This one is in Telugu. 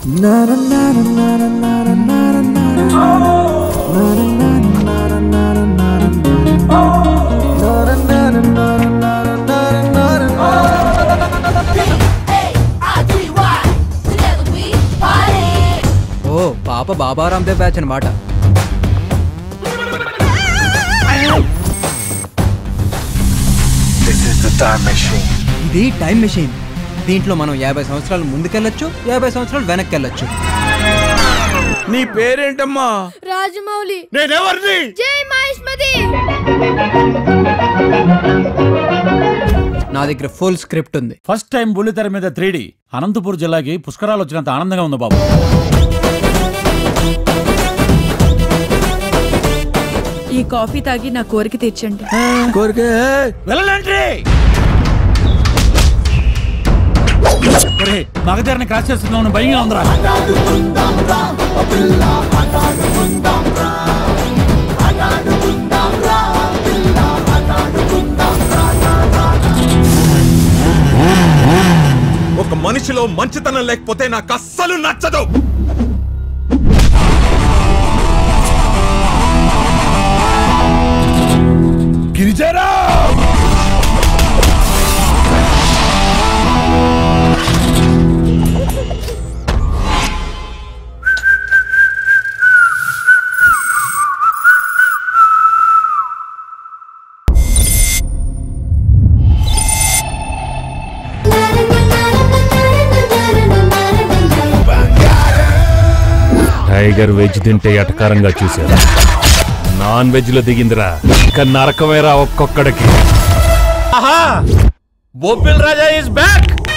ఓ పాప బాబా రామ్దేవ్ బ్యాచ్ అనమాట This is the time machine. ఇది టైం మెషిన్ దీంట్లో మనం యాభై సంవత్సరాలు ముందుకెళ్ళొచ్చు యాభై సంవత్సరాలు వెనక్కి వెళ్ళొచ్చు నీ పేరేంటమ్మా రాజమౌళి నేనెవరిని జై మహేష్మతి నా దగ్గర ఫుల్ స్క్రిప్ట్ ఉంది ఫస్ట్ టైం బుల్లితెర మీద త్రీడి అనంతపూర్ జిల్లాకి పుష్కరాలు వచ్చినంత ఆనందంగా ఉంది బాబు ఈ కాఫీ తాగి నా కోరిక తీర్చండి కోరిక వెళ్ళండి మగధరని క్రాస్ చేస్తున్నామని భయంగా ఉందిరా ఒక మనిషిలో మంచితనం లేకపోతే నాకు అస్సలు నచ్చదు గిరిజారా టైగర్ వెజ్ తింటే ఎటకారంగా చూశారు నాన్ వెజ్ లో దిగిందిరా ఇక నరకమేరా ఒక్కొక్కడికి బొబ్బిల్ రాజా ఇస్ బ్యాక్